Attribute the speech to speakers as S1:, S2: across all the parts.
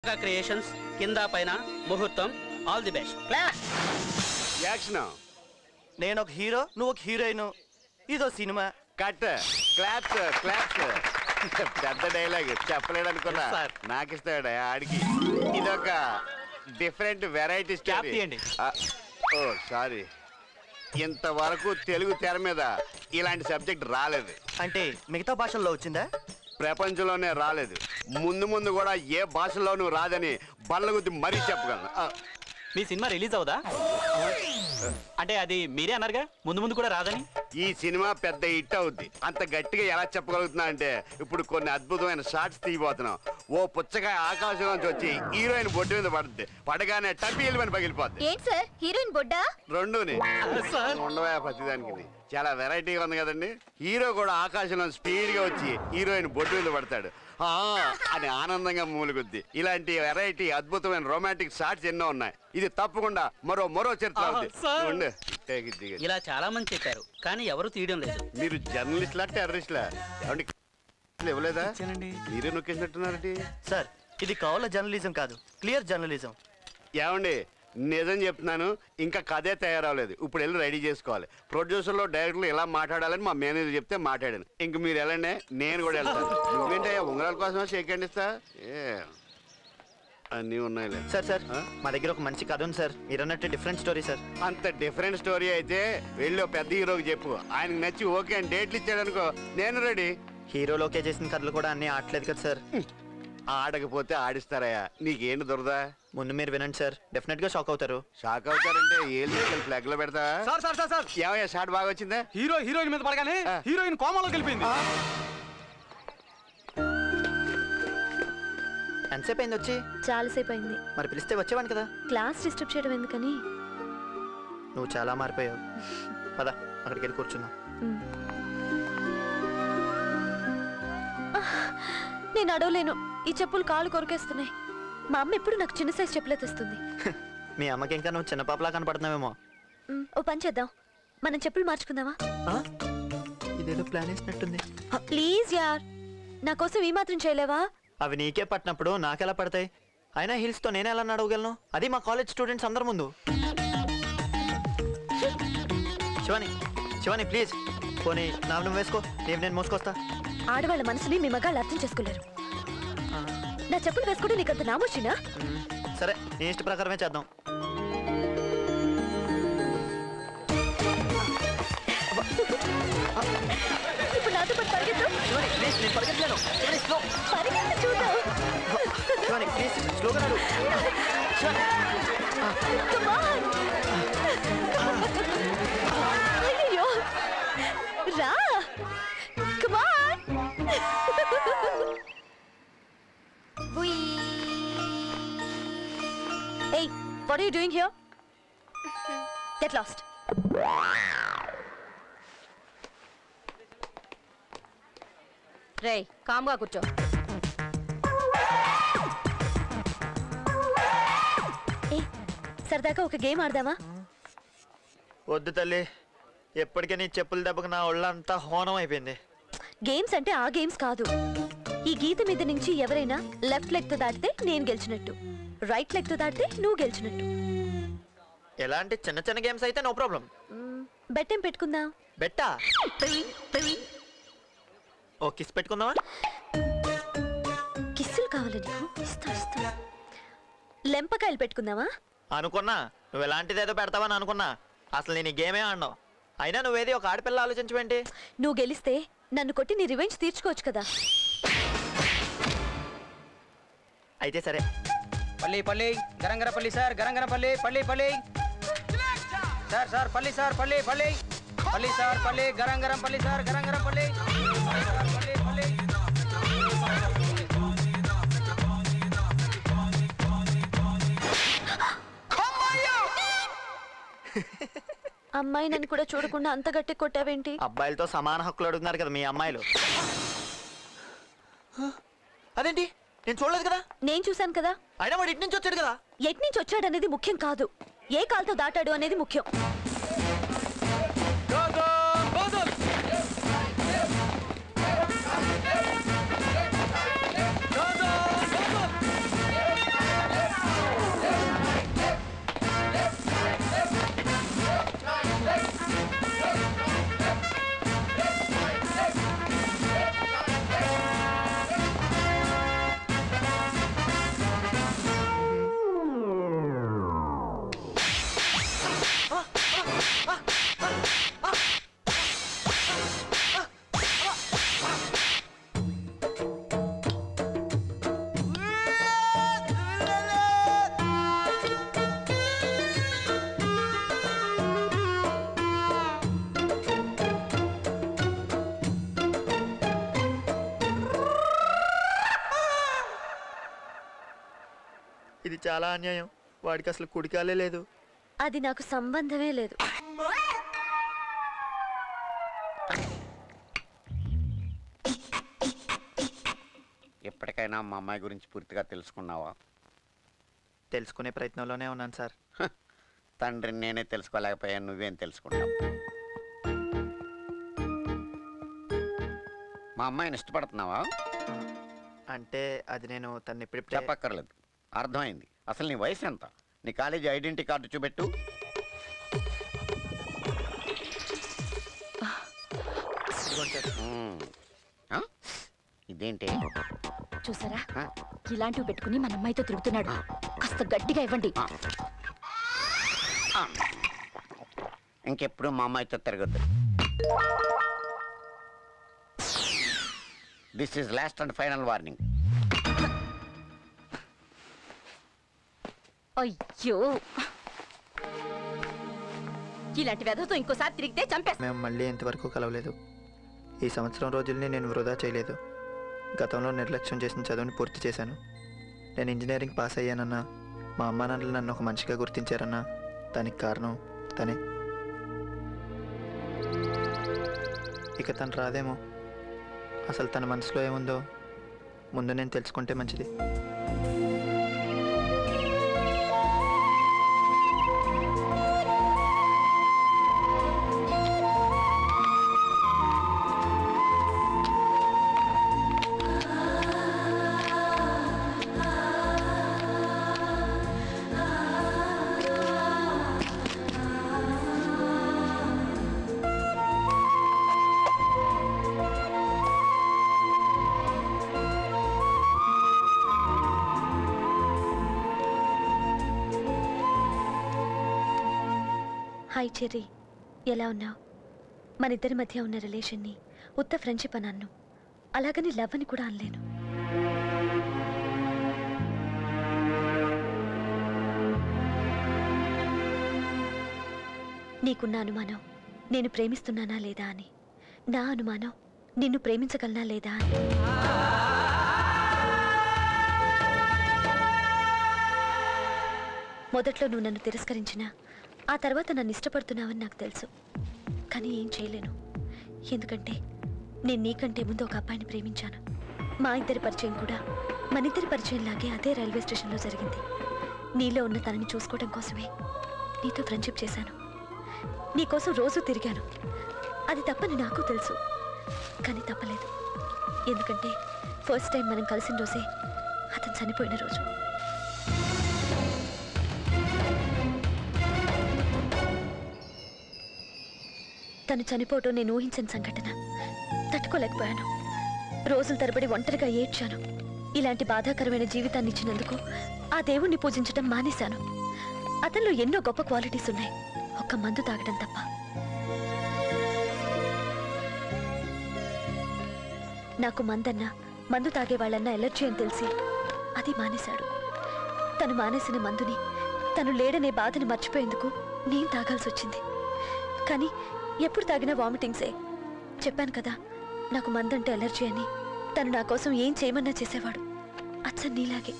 S1: Creations కింద పైన ముహూర్తం all the best class
S2: action
S3: నేను ఒక హీరో నువ్వు ఒక హీరోయిన్ ఇదో సినిమా
S2: కట్ క్లాప్స్ క్లాప్స్ పెద్ద డైలాగ్ చెప్పలేడు అనుకున్నా
S3: Yes, sir.
S2: నాకు ఇస్తాడు ఆడికి ఇదొక డిఫరెంట్ వెరైటీ
S3: Clap తీయండి.
S2: ఓ సారీ ఇంతవరకు తెలుగు తెర మీద ఇలాంటి సబ్జెక్ట్ రాలేదు
S3: అంటే మిగతా భాషల్లో వచ్చిందా
S2: ప్రపంచంలోనే రాలేదు ముందు ముందు కూడా ఏ భాషలోనూ రాదని బల్ల గుద్ది మరీ చెప్పగలను ఆ,
S4: మీ సినిమా రిలీజ్ అవుదా అంటే అది మీరే అన్నారుగా ముందు ముందు కూడా రాదని
S2: ఈ సినిమా పెద్ద హిట్ అవుద్ది అంత గట్టిగా ఎలా చెప్పగలుగుతున్నా అంటే ఇప్పుడు కొన్ని అద్భుతమైన షార్ట్స్ తీయబోతున్నాం ఓ పుచ్చకాయ ఆకాశం నుంచి వచ్చి హీరోయిన్ బొడ్డు మీద పడుద్ది పడగానే టపీలు పని పగిలిపోద్ది
S5: ఏంటి సార్ హీరోయిన్ బొడ్డా
S2: రెండుని ఉండవా ప్రతిదానికి చాలా వెరైటీగా ఉంది కదండి హీరో కూడా ఆకాశంలో స్పీడ్ గా వచ్చి హీరోయిన్ బొడ్డు మీద పడతాడు ఆ అని ఆనందంగా మూలుగుద్ది ఇలాంటి వెరైటీ అద్భుతమైన రొమాంటిక్ షార్ట్స్ ఎన్నో ఉన్నాయి ఇది తప్పకుండా మరో మరో చరిత్ర అవుద్ది.
S4: సార్.
S2: ఉండు. ఇట్టేకి దిగు.
S1: ఇలా చాలా మంది చెప్పారు కానీ ఎవరు తీయడం లేదు
S2: మీరు జర్నలిస్ట్లా టెర్రరిస్ట్లా ఏమండి ఇవ్వలేదా
S3: ఇచ్చానండి.
S2: మీరే నొక్కేసినట్టున్నారండి
S3: సార్ ఇది కావాల జర్నలిజం కాదు క్లియర్ జర్నలిజం
S2: ఏమండి నిజం చెప్తున్నాను ఇంకా కథే తయారవలేదు ఇప్పుడు వెళ్ళి రెడీ చేసుకోవాలి ప్రొడ్యూసర్లో డైరెక్టర్లు ఎలా మాట్లాడాలని మా మేనేజర్ చెప్తే మాట్లాడాను ఇంక మీరు వెళ్ళండి నేను కూడా వెళ్తాను నువ్వేంటే ఉంగరాల కోసమే షేక్ హ్యాండ్ ఇస్తా ఏ అన్నీ ఉన్నాయిలే
S3: సార్ సార్
S2: ఆ?
S3: మా దగ్గర ఒక మంచి కథ ఉంది సార్ మీరు అన్నట్టు డిఫరెంట్ స్టోరీ సార్
S2: అంత డిఫరెంట్ స్టోరీ అయితే వెళ్ళి ఓ పెద్ద హీరోకి చెప్పు ఆయనకు నచ్చి ఓకే అని డేట్లు ఇచ్చాడనుకో నేను రెడీ
S3: హీరోలోకే చేసిన కథలు కూడా అన్నీ ఆడలేదు కదా సార్
S2: ఆడకపోతే ఆడిస్తారయ్యా నీకేంటి దొరదా
S3: ముందు మీరు వినండి సార్ డెఫినెట్ గా షాక్ అవుతారు
S2: షాక్ అవుతారంటే ఏం ఫ్లాగ్ లో పెడతా
S4: సార్ సార్ సార్ సార్
S2: ఏమయ్యా షాట్ బాగా వచ్చిందా
S4: హీరో హీరోయిన్ మీద పడగానే
S2: ఆ.
S4: హీరోయిన్ కోమాలో వెళ్ళిపోయింది
S3: ఎంతసేపు అయింది వచ్చి
S5: చాలాసేపు అయింది
S3: మరి పిలిస్తే వచ్చేవాడిని కదా
S5: క్లాస్ డిస్టర్బ్ చేయడం ఎందుకని
S3: నువ్వు చాలా మారిపోయావు పద అక్కడికి వెళ్ళి కూర్చుందాం
S5: మ్. ఆహ్, నేను అడవలేను ఈ చెప్పులు కాళ్ళు కొరికేస్తున్నాయి మా అమ్మ ఎప్పుడు నాకు చిన్న సైజ్ చెప్పులే తెస్తుంది
S3: మీ అమ్మకి ఇంకా నువ్వు చిన్న పాపలా కనపడుతున్నావేమో
S5: మ్, ఓ పని చేద్దాం మనం చెప్పులు మార్చుకుందామా
S3: ఆ? ఇదేదో ప్లాన్ వేసినట్టుంది
S5: ప్లీజ్ యార్ నా కోసం ఈ మాత్రం చేయలేవా
S3: అవి నీకే పట్టినప్పుడు నాకెలా పడతాయి అయినా heels తో నేను ఎలా నడవగలను అది మా కాలేజ్ స్టూడెంట్స్ అందరి ముందు శివాని శివాని ప్లీజ్ పోనీ నా నువ్వు వేసుకో నేను నేను మోసుకొస్తా
S5: ఆడవాళ్ళ మనసుని మీ మగాళ్ళు అర్థం చేసుకోలేరు నా చెప్పులు వేసుకుంటే నీకు అంత నామోషినా
S3: మ్మ్. సరే నీ ఇష్ట ప్రకారమే చేద్దాం
S5: ఇప్పుడు నాతో పాటు పరిగెత్తు
S3: శివాని ప్లీజ్ నేను పరిగెత్తలేను శివాని స్లో
S5: పరిగెత్తు చూద్దాం
S3: శివాని ప్లీజ్ స్లోగా నడు శివాని
S5: Come on. అయ్యయ్యో. రా Come on. Hey, what are you doing here? Get lost. రే కామ్గా కూర్చో ఏ సరదాగా ఒక గేమ్ ఆడదామా
S3: వద్దు తల్లి ఎప్పటికీ నీ చెప్పుల దెబ్బకి నా ఒళ్ళంతా హోనం అయిపోయింది
S5: గేమ్స్ అంటే ఆ గేమ్స్ కాదు ఈ గీత మీద నుంచి ఎవరైనా లెఫ్ట్ లెగ్ తో దాటితే నేను గెలిచినట్టు రైట్ లెగ్ తో దాటితే నువ్వు గెలిచినట్టు
S3: ఎలాంటి చిన్న చిన్న గేమ్స్ అయితే నో ప్రాబ్లం
S5: బెట్ ఏం పెట్టుకుందాం
S3: బెట్టా ఓ కిస్ పెట్టుకుందామా
S5: కిస్సులు కావాలి నీకు ఇస్తా ఇస్తా లెంపకాయలు పెట్టుకుందామా
S3: అనుకున్నా నువ్వు ఎలాంటిదేదో పెడతావని అనుకున్నా అసలు నేను ఈ గేమే ఆడినావు అయినా నువ్వేది ఒక ఆడపిల్ల ఆలోచించవేంటి
S5: నువ్వు గెలిస్తే నన్ను కొట్టి నీ రివెంజ్ తీర్చుకోవచ్చు కదా
S3: అయితే సరే
S6: పల్లి పల్లి గరంగర పల్లి సార్ గరంగర పల్లి పల్లి పల్లి సార్ సార్ పల్లి సార్ పల్లి పల్లి పల్లి సార్ పల్లి గరంగరం పల్లి సార్ గరంగరం పల్లి సార్, పల్లి పల్లి
S5: అమ్మాయి నన్ను కూడా చూడకుండా అంత గట్టి కొట్టావేంటి
S3: అబ్బాయిలతో సమాన హక్కులు అడుగుతున్నారు కదా మీ అమ్మాయిలు అదేంటి నేను చూడలేదు కదా
S5: నేను చూశాను కదా
S3: అయినా వాడు ఇటు నుంచి వచ్చాడు కదా
S5: ఎట్ నుంచి వచ్చాడనేది ముఖ్యం కాదు ఏ కాలుతో దాటాడు అనేది ముఖ్యం
S3: ఇది చాలా అన్యాయం వాడికి అసలు కుడికాలే లేదు
S5: అది నాకు సంబంధమే లేదు
S2: ఎప్పటికైనా మా అమ్మాయి గురించి పూర్తిగా తెలుసుకున్నావా
S3: తెలుసుకునే ప్రయత్నంలోనే ఉన్నాను సార్
S2: హ, తండ్రిని నేనే తెలుసుకోలేకపోయాను నువ్వేం తెలుసుకుంటావు మా అమ్మాయిని ఇష్టపడుతున్నావా
S3: అంటే అది నేను తను ఇప్పుడిప్పుడే
S2: చెప్పక్కర్లేదు అర్థమైంది అసలు నీ వయసు ఎంత నీ కాలేజీ ఐడెంటిటీ కార్డు చూపెట్టు
S3: ఇదిగోండి సార్.
S2: మ్మ్. ఆ? ఇదేంటి
S7: చూసారా
S2: ఆ?
S7: ఇలాంటివి పెట్టుకుని మన అమ్మాయితో తిరుగుతున్నాడు కాస్త గట్టిగా ఇవ్వండి
S2: ఆ. ఆ. ఇంకెప్పుడు మా అమ్మాయితో తిరగద్దు this is last and final warning
S7: అయ్యో ఇలాంటి వెధతో ఇంకోసారి తిరిగితే చంపేస్తా
S3: మేము మళ్ళీ ఇంతవరకు కలవలేదు ఈ సంవత్సరం రోజుల్ని నేను వృధా చేయలేదు గతంలో నిర్లక్ష్యం చేసిన చదువుని పూర్తి చేశాను నేను ఇంజనీరింగ్ పాస్ అయ్యానన్నా మా అమ్మా నాన్నలు నన్ను ఒక మనిషిగా గుర్తించారన్నా దానికి కారణం తనే ఇక తను రాదేమో అసలు తన మనసులో ఏముందో ముందు నేను తెలుసుకుంటే మంచిది
S5: హాయ్ చెర్రీ ఎలా ఉన్నావు మన ఇద్దరి మధ్య ఉన్న రిలేషన్ని ఉత్త ఫ్రెండ్షిప్ అని అన్ను అలాగని లవ్ అని కూడా అనలేను నీకున్న అనుమానం నేను ప్రేమిస్తున్నానా లేదా అని నా అనుమానం నిన్ను ప్రేమించగలనా లేదా అని మొదట్లో నువ్వు నన్ను తిరస్కరించినా ఆ తర్వాత నన్ను ఇష్టపడుతున్నావని నాకు తెలుసు కానీ ఏం చేయలేను ఎందుకంటే నేను నీకంటే ముందు ఒక అబ్బాయిని ప్రేమించాను మా ఇద్దరి పరిచయం కూడా మన ఇద్దరి పరిచయం లాగే అదే రైల్వే స్టేషన్లో జరిగింది నీలో ఉన్న తనని చూసుకోవడం కోసమే నీతో ఫ్రెండ్షిప్ చేశాను నీకోసం రోజు తిరిగాను అది తప్పని నాకు తెలుసు కానీ తప్పలేదు ఎందుకంటే ఫస్ట్ టైం మనం కలిసిన రోజే అతను చనిపోయిన రోజు తను చనిపోవటం నేను ఊహించిన సంఘటన తట్టుకోలేకపోయాను రోజుల తరబడి ఒంటరిగా ఏడ్చాను ఇలాంటి బాధాకరమైన జీవితాన్ని ఇచ్చినందుకు ఆ దేవుణ్ణి పూజించడం మానేశాను అతనిలో ఎన్నో గొప్ప క్వాలిటీస్ ఉన్నాయి ఒక్క మందు తాగడం తప్ప నాకు మందన్నా మందు తాగే వాళ్ళన్నా ఎలర్జీ అని తెలిసి అది మానేశాడు తను మానేసిన మందుని తను లేడనే బాధని మర్చిపోయేందుకు నేను తాగాల్సి వచ్చింది కానీ ఎప్పుడు తాగినా వామిటింగ్సే చెప్పాను కదా నాకు మందంటే ఎలర్జీ అని తను నా కోసం ఏం చేయమన్నా చేసేవాడు అచ్చం నీలాగే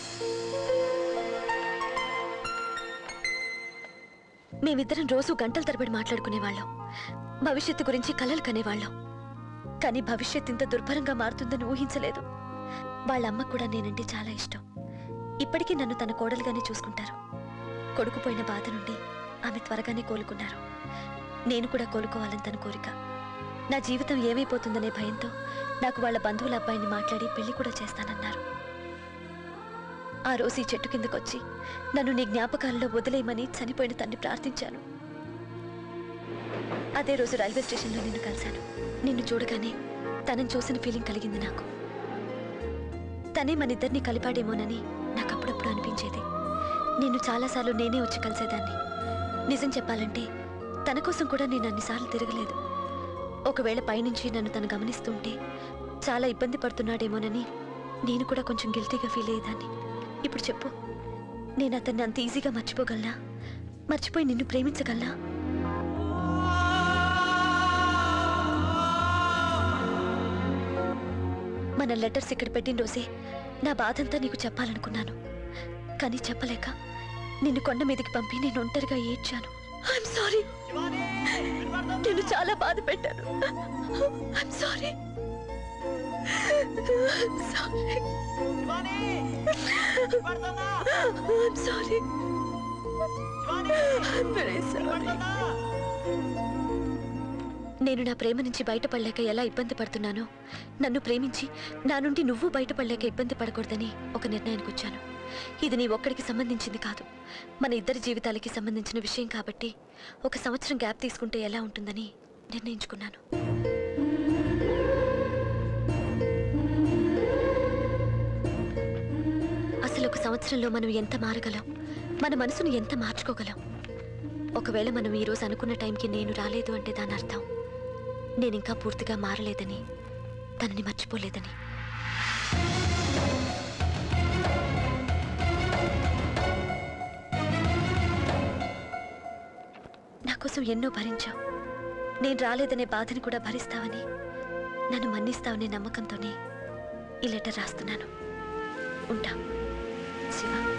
S5: మేమిద్దరం రోజు గంటల తరబడి మాట్లాడుకునేవాళ్ళం భవిష్యత్తు గురించి కలలు కనేవాళ్ళం కానీ భవిష్యత్ ఇంత దుర్భరంగా మారుతుందని ఊహించలేదు వాళ్ళ అమ్మ కూడా నేనంటే చాలా ఇష్టం ఇప్పటికీ నన్ను తన కోడలుగానే చూసుకుంటారు కొడుకుపోయిన బాధ నుండి ఆమె త్వరగానే కోలుకున్నారు నేను కూడా కోలుకోవాలని తన కోరిక నా జీవితం ఏమైపోతుందనే భయంతో నాకు వాళ్ళ బంధువుల అబ్బాయిని మాట్లాడి పెళ్లి కూడా చేస్తానన్నారు ఆ రోజు ఈ చెట్టు కిందకొచ్చి నన్ను నీ జ్ఞాపకాలలో వదిలేయమని చనిపోయిన తండ్రి ప్రార్థించాను అదే రోజు రైల్వే స్టేషన్లో నిన్ను కలిశాను నిన్ను చూడగానే తనని చూసిన ఫీలింగ్ కలిగింది నాకు తనే మన ఇద్దరిని కలిపాడేమోనని నాకు అప్పుడప్పుడు అనిపించేది నిన్ను చాలాసార్లు నేనే వచ్చి కలిసేదాన్ని నిజం చెప్పాలంటే తన కోసం కూడా నేను అన్నిసార్లు తిరగలేదు ఒకవేళ పైనుంచి నన్ను తను గమనిస్తుంటే చాలా ఇబ్బంది పడుతున్నాడేమోనని నేను కూడా కొంచెం గిల్టీగా ఫీల్ అయ్యేదాన్ని ఇప్పుడు చెప్పు నేను అతన్ని అంత ఈజీగా మర్చిపోగలనా మర్చిపోయి నిన్ను ప్రేమించగలనా మన లెటర్స్ ఇక్కడ పెట్టిన రోజే నా బాధంతా నీకు చెప్పాలనుకున్నాను కానీ చెప్పలేక నిన్ను కొండ మీదకి పంపి నేను ఒంటరిగా ఏడ్చాను ఐఎమ్ సారీ నేను చాలా బాధ పెట్టాను I'm sorry sorry I'm sorry very sorry నేను నా ప్రేమ నుంచి బయటపడలేక ఎలా ఇబ్బంది పడుతున్నానో నన్ను ప్రేమించి నా నుండి నువ్వు బయటపడలేక ఇబ్బంది పడకూడదని ఒక నిర్ణయానికి వచ్చాను ఇది నీ ఒక్కడికి సంబంధించింది కాదు మన ఇద్దరి జీవితాలకి సంబంధించిన విషయం కాబట్టి ఒక సంవత్సరం గ్యాప్ తీసుకుంటే ఎలా ఉంటుందని నిర్ణయించుకున్నాను అసలు ఒక సంవత్సరంలో మనం ఎంత మారగలం మన మనసును ఎంత మార్చుకోగలం ఒకవేళ మనం ఈరోజు అనుకున్న టైంకి నేను రాలేదు అంటే దాని అర్థం నేను ఇంకా పూర్తిగా మారలేదని తనని మర్చిపోలేదని నా కోసం ఎన్నో భరించావు నేను రాలేదనే బాధని కూడా భరిస్తావని నన్ను మన్నిస్తావనే నమ్మకంతోనే ఈ లెటర్ రాస్తున్నాను ఉంటా శివ